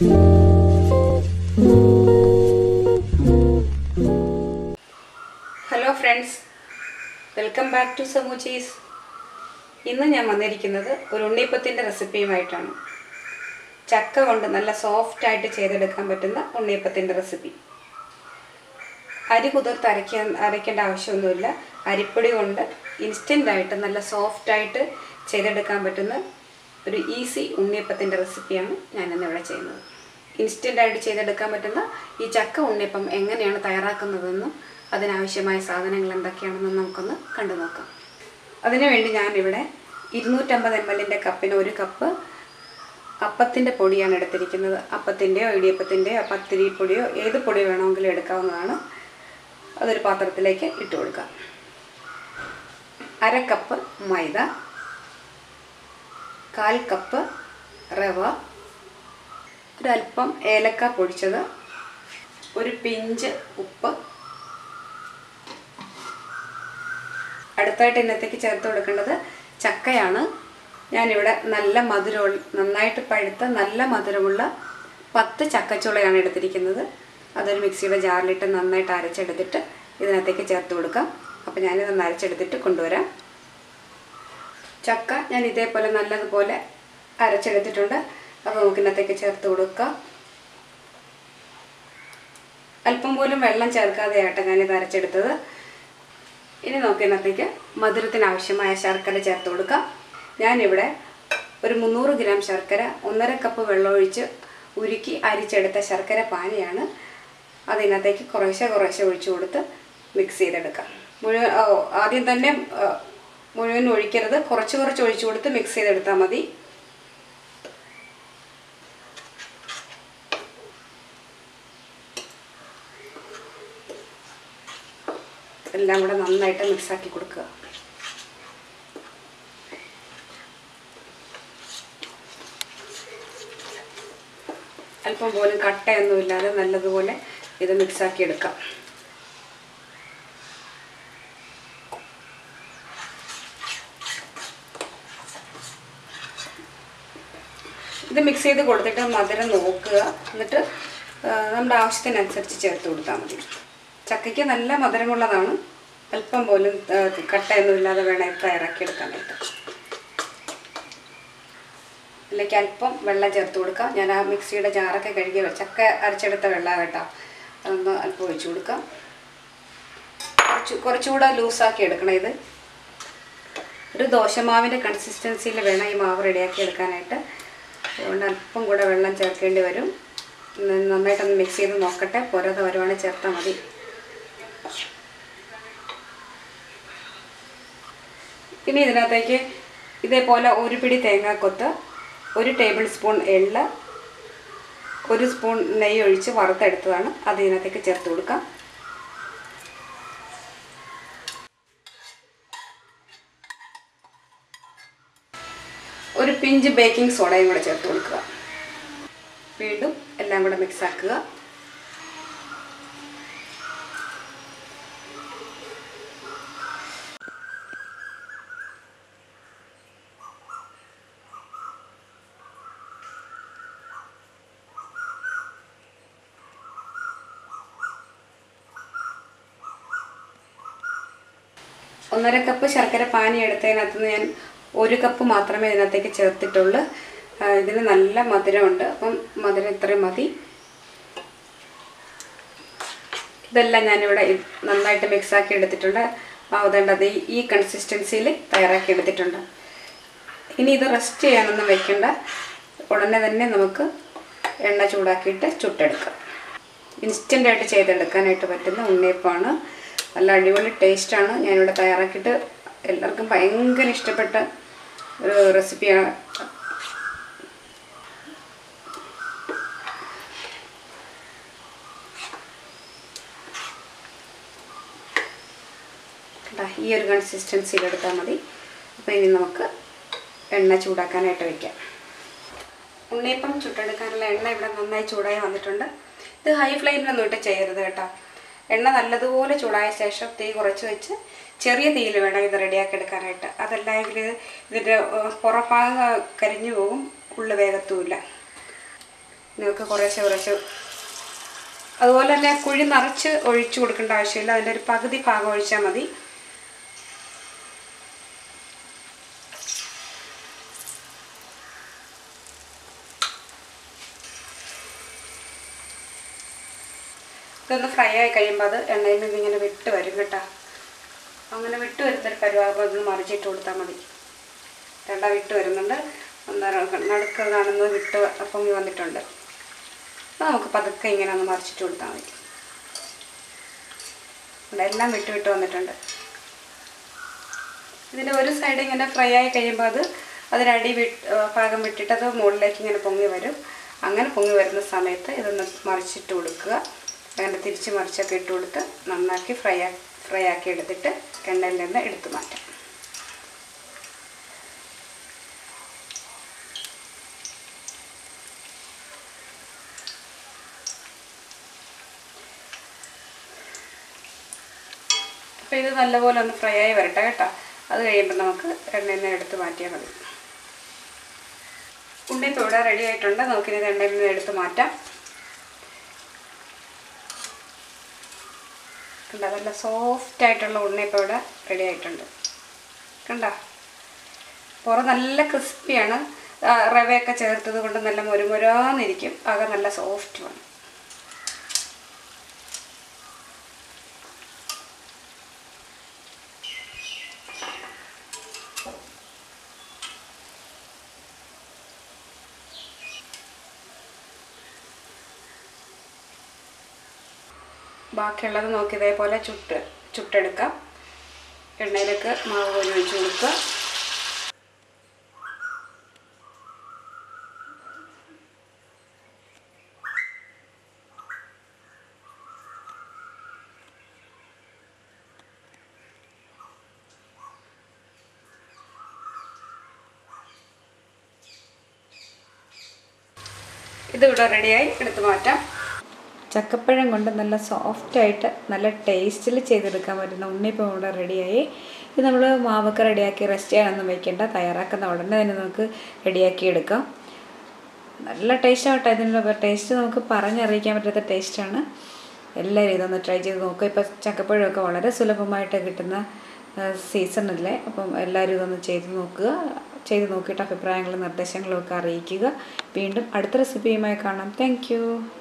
hello friends welcome back to സമൂച്ചീസ് ഇന്ന് ഞാൻ വന്നിരിക്കുന്നത് ഒരു ഉണ്ണിയപ്പത്തിൻ്റെ റെസിപ്പിയുമായിട്ടാണ് ചക്ക കൊണ്ട് നല്ല സോഫ്റ്റ് ആയിട്ട് ചെയ്തെടുക്കാൻ പറ്റുന്ന ഉണ്ണിയപ്പത്തിൻ്റെ റെസിപ്പി അരി കുതിർത്ത് അരയ്ക്കാൻ അരയ്ക്കേണ്ട ആവശ്യമൊന്നുമില്ല അരിപ്പൊടി കൊണ്ട് ഇൻസ്റ്റൻ്റ് ആയിട്ട് നല്ല സോഫ്റ്റ് ആയിട്ട് ചെയ്തെടുക്കാൻ പറ്റുന്ന ഒരു ഈസി ഉണ്ണിയപ്പത്തിൻ്റെ റെസിപ്പിയാണ് ഞാനിന്ന് ഇവിടെ ചെയ്യുന്നത് ഇൻസ്റ്റൻ്റ് ആയിട്ട് ചെയ്തെടുക്കാൻ പറ്റുന്ന ഈ ചക്ക ഉണ്ണിയപ്പം എങ്ങനെയാണ് തയ്യാറാക്കുന്നതെന്നും അതിനാവശ്യമായ സാധനങ്ങൾ എന്തൊക്കെയാണെന്നും നമുക്കൊന്ന് കണ്ടു നോക്കാം അതിനുവേണ്ടി ഞാനിവിടെ ഇരുന്നൂറ്റമ്പത് എം എല്ലിൻ്റെ കപ്പിന് ഒരു കപ്പ് അപ്പത്തിൻ്റെ പൊടിയാണ് എടുത്തിരിക്കുന്നത് അപ്പത്തിൻ്റെയോ ഇടിയപ്പത്തിൻ്റെയോ പത്തിരി പൊടിയോ ഏത് പൊടി വേണമെങ്കിലും എടുക്കാവുന്നതാണ് അതൊരു പാത്രത്തിലേക്ക് ഇട്ട് കൊടുക്കാം അര കപ്പ് മൈദ കാൽ കപ്പ് റവ ഒരല്പം ഏലക്ക പൊടിച്ചത് ഒരു പിഞ്ച് ഉപ്പ് അടുത്തായിട്ട് ഇന്നത്തേക്ക് ചേർത്ത് കൊടുക്കേണ്ടത് ചക്കയാണ് ഞാനിവിടെ നല്ല മധുരമുള്ള നന്നായിട്ട് പഴുത്ത നല്ല മധുരമുള്ള പത്ത് ചക്കച്ചുളയാണ് എടുത്തിരിക്കുന്നത് അതൊരു മിക്സിയുടെ ജാറിലിട്ട് നന്നായിട്ട് അരച്ചെടുത്തിട്ട് ഇതിനകത്തേക്ക് ചേർത്ത് കൊടുക്കാം അപ്പോൾ ഞാനിതൊന്ന് അരച്ചെടുത്തിട്ട് കൊണ്ടുവരാം ചക്ക ഞാൻ ഇതേപോലെ നല്ലതുപോലെ അരച്ചെടുത്തിട്ടുണ്ട് അപ്പോൾ നമുക്ക് ഇന്നത്തേക്ക് ചേർത്ത് കൊടുക്കാം അല്പം പോലും വെള്ളം ചേർക്കാതെയാട്ടെ ഞാനിത് അരച്ചെടുത്തത് ഇനി നമുക്ക് ഇന്നത്തേക്ക് മധുരത്തിന് ആവശ്യമായ ശർക്കര ചേർത്ത് കൊടുക്കാം ഞാനിവിടെ ഒരു മുന്നൂറ് ഗ്രാം ശർക്കര ഒന്നര കപ്പ് വെള്ളമൊഴിച്ച് ഉരുക്കി അരിച്ചെടുത്ത ശർക്കര പാനിയാണ് അതിനകത്തേക്ക് കുറേശ്ശെ കുറേശ്ശെ ഒഴിച്ചു കൊടുത്ത് മിക്സ് ചെയ്തെടുക്കാം മുഴുവൻ ഓ, ആദ്യം തന്നെ ആ, മുഴുവൻ ഒഴിക്കരുത് കുറച്ച് കുറച്ച് ഒഴിച്ചു കൊടുത്ത് മിക്സ് ചെയ്തെടുത്താൽ മതി എല്ലാം കൂടെ നന്നായിട്ട് മിക്സാക്കി കൊടുക്കുക അല്പം പോലും കട്ടയൊന്നുമില്ലാതെ നല്ലതുപോലെ ഇത് മിക്സാക്കി എടുക്കാം ഇത് മിക്സ് ചെയ്ത് കൊടുത്തിട്ട് മധുരം നോക്കുക എന്നിട്ട് ആ, നമ്മുടെ ആവശ്യത്തിനനുസരിച്ച് ചേർത്ത് കൊടുത്താൽ മതി ചക്കയ്ക്ക് നല്ല മധുരമുള്ളതാണ് അല്പം പോലും ആ, കട്ടയൊന്നും ഇല്ലാതെ വേണം ഇത് തയ്യാറാക്കിയെടുക്കാനായിട്ട് ഇതിലേക്ക് അല്പം വെള്ളം ചേർത്ത് കൊടുക്കാം ഞാൻ ആ മിക്സിയുടെ ജാറൊക്കെ കഴുകി വെ- ചക്ക അരച്ചെടുത്ത വെള്ളം കേട്ടോ അതൊന്ന് അല്പം ഒഴിച്ചു കൊടുക്കാം കുറച്ച് കുറച്ചുകൂടെ ലൂസാക്കി എടുക്കണം ഇത് ഒരു ദോശമാവിൻ്റെ കൺസിസ്റ്റൻസിയിൽ വേണം ഈ മാവ് റെഡിയാക്കി എടുക്കാനായിട്ട് അതുകൊണ്ട് അല്പം കൂടെ വെള്ളം ചേർക്കേണ്ടി വരും ന- നന്നായിട്ടൊന്ന് മിക്സ് ചെയ്ത് നോക്കട്ടെ പുരത വരുവാണെങ്കിൽ ചേർത്താൽ മതി ഇനി ഇതിനകത്തേക്ക് ഇതേപോലെ ഒരു പിടി തേങ്ങാക്കൊത്ത് ഒരു ടേബിൾ സ്പൂൺ എള്ള് ഒരു സ്പൂൺ നെയ്യ് ഒഴിച്ച് വറുത്തെടുത്തതാണ് അത് ഇതിനകത്തേക്ക് ചേർത്ത് കൊടുക്കാം ഒരു പിഞ്ച് ബേക്കിംഗ് സോഡയും കൂടെ ചേർത്ത് കൊടുക്കുക വീണ്ടും എല്ലാം കൂടെ മിക്സ് ആക്കുക ഒന്നര കപ്പ് ശർക്കര പാനി എടുത്തതിനകത്ത് നിന്ന് ഞാൻ ഒരു കപ്പ് മാത്രമേ ഇതിനകത്തേക്ക് ചേർത്തിട്ടുള്ളൂ ആ, ഇതിന് നല്ല മധുരമുണ്ട് അപ്പം മധുരം ഇത്രയും മതി ഇതെല്ലാം ഞാനിവിടെ ഇ- നന്നായിട്ട് മിക്സാക്കി എടുത്തിട്ടുണ്ട് ആവുതേണ്ടത് ഈ ഈ കൺസിസ്റ്റൻസിയിൽ തയ്യാറാക്കി എടുത്തിട്ടുണ്ട് ഇനി ഇത് റെസ്റ്റ് ചെയ്യാനൊന്നും വെക്കണ്ട ഉടനെ തന്നെ നമുക്ക് എണ്ണ ചൂടാക്കിയിട്ട് ചുട്ടെടുക്കാം ഇൻസ്റ്റൻ്റായിട്ട് ചെയ്തെടുക്കാനായിട്ട് പറ്റുന്ന ഉണ്ണിയപ്പമാണ് നല്ല അടിപൊളി ടേസ്റ്റാണ് ഞാനിവിടെ തയ്യാറാക്കിയിട്ട് എല്ലാവർക്കും ഭയങ്കര ഇഷ്ടപ്പെട്ട ഒരു റെസിപ്പിയാണ് കണ്ടാ ഈ ഒരു കൺസിസ്റ്റൻസിയിൽ എടുത്താൽ മതി അപ്പോൾ ഇനി നമുക്ക് എണ്ണ ചൂടാക്കാനായിട്ട് വയ്ക്കാം ഉണ്ണിയപ്പം ചുട്ടെടുക്കാനുള്ള എണ്ണ ഇവിടെ നന്നായി ചൂടായി വന്നിട്ടുണ്ട് ഇത് ഹൈ ഫ്ലെയിമിലൊന്നും ഇട്ട് ചെയ്യരുത് കേട്ടോ എണ്ണ നല്ലതുപോലെ ചൂടായ ശേഷം തീ കുറച്ച് വെച്ച് ചെറിയ തീയിൽ വേണം ഇത് റെഡിയാക്കി എടുക്കാനായിട്ട് അതല്ലെങ്കിൽ ഇതിൻ്റെ ഏഹ്, പുറഭാഗം കരിഞ്ഞു പോകും ഉള്ളു വേഗത്തുമില്ല നിങ്ങൾക്ക് കുറേശ്ശെ കുറേശ്ശെ അതുപോലെ തന്നെ കുഴി നിറച്ച് ഒഴിച്ചു കൊടുക്കേണ്ട ആവശ്യമില്ല അതിൻ്റെ ഒരു പകുതി ഭാഗം ഒഴിച്ചാൽ മതി ഇതൊന്ന് ഫ്രൈ ആയി കഴിയുമ്പോൾ അത് എണ്ണയിൽ നിന്ന് ഇങ്ങനെ വിട്ട് വരും കേട്ടോ അങ്ങനെ വിട്ട് വരുന്നൊരു പരുവാകുമ്പോൾ ഒന്ന് മറിച്ചിട്ട് കൊടുത്താൽ മതി രണ്ടാ വിട്ട് വരുന്നുണ്ട് ഒന്നര നടുക്ക് കാണുന്നത് വിട്ട് പൊങ്ങി വന്നിട്ടുണ്ട് അപ്പോൾ നമുക്ക് പതുക്കെ ഇങ്ങനെ ഒന്ന് മറിച്ചിട്ട് കൊടുത്താൽ മതി ഇവിടെ എല്ലാം വിട്ട് വിട്ട് വന്നിട്ടുണ്ട് ഇതിൻ്റെ ഒരു സൈഡ് ഇങ്ങനെ ഫ്രൈ ആയി കഴിയുമ്പോൾ അത് അതിനടി വിട്ട് ഭാഗം വിട്ടിട്ട് അത് മുകളിലേക്ക് ഇങ്ങനെ പൊങ്ങി വരും അങ്ങനെ പൊങ്ങി വരുന്ന സമയത്ത് ഇതൊന്ന് മറിച്ചിട്ട് കൊടുക്കുക അങ്ങനെ തിരിച്ച് മറിച്ചൊക്കെ ഇട്ട് കൊടുത്ത് നന്നാക്കി ഫ്രൈ ആ ഫ്രൈ ആക്കി എടുത്തിട്ട് എണ്ണയിൽ നിന്ന് എടുത്തു മാറ്റാം അപ്പോൾ ഇത് നല്ലപോലെ ഒന്ന് ഫ്രൈ ആയി വരട്ടെ കേട്ടോ അത് കഴിയുമ്പോൾ നമുക്ക് എണ്ണയിൽ നിന്ന് എടുത്ത് മാറ്റിയാൽ മതി ഉണ്ണിപ്പോൾ ഇവിടെ റെഡി ആയിട്ടുണ്ട് നമുക്കിനി ഇത് എണ്ണയിൽ നിന്ന് എടുത്ത് മാറ്റാം കണ്ട നല്ല സോഫ്റ്റ് ആയിട്ടുള്ള ഉണ്ണിപ്പോൾ ഇവിടെ റെഡി ആയിട്ടുണ്ട് കണ്ട പുറം നല്ല ക്രിസ്പിയാണ് റവയൊക്കെ ചേർത്തത് കൊണ്ട് നല്ല മുരുമുരാന്നിരിക്കും ആകെ നല്ല സോഫ്റ്റുമാണ് ബാക്കിയുള്ളത് നോക്കി ഇതേപോലെ ചുട്ട് ചുട്ടെടുക്കാം എണ്ണയിലേക്ക് മാവ് കോരി ഒഴിച്ച് കൊടുക്കുക ഇതിവിടെ റെഡിയായി എടുത്ത് മാറ്റാം ചക്കപ്പഴം കൊണ്ട് നല്ല സോഫ്റ്റായിട്ട് നല്ല ടേസ്റ്റിൽ ചെയ്തെടുക്കാൻ പറ്റുന്ന ഉണ്ണിപ്പം ഇവിടെ റെഡിയായി ഇത് നമ്മൾ മാവൊക്കെ റെഡിയാക്കി റെസ്റ്റ് ചെയ്യാനൊന്നും വെക്കേണ്ട തയ്യാറാക്കുന്ന ഉടനെ തന്നെ നമുക്ക് റെഡിയാക്കി എടുക്കാം നല്ല ടേസ്റ്റ് ആവട്ടെ ഇതിനുള്ള ടേസ്റ്റ് നമുക്ക് പറഞ്ഞറിയിക്കാൻ പറ്റാത്ത ടേസ്റ്റാണ് എല്ലാവരും ഇതൊന്ന് ട്രൈ ചെയ്ത് നോക്കുക ഇപ്പോൾ ചക്കപ്പഴമൊക്കെ വളരെ സുലഭമായിട്ട് കിട്ടുന്ന സീസണല്ലേ അപ്പം എല്ലാവരും ഇതൊന്ന് ചെയ്ത് നോക്കുക ചെയ്ത് നോക്കിയിട്ട് അഭിപ്രായങ്ങളും നിർദ്ദേശങ്ങളും ഒക്കെ അറിയിക്കുക വീണ്ടും അടുത്ത റെസിപ്പിയുമായി കാണാം താങ്ക്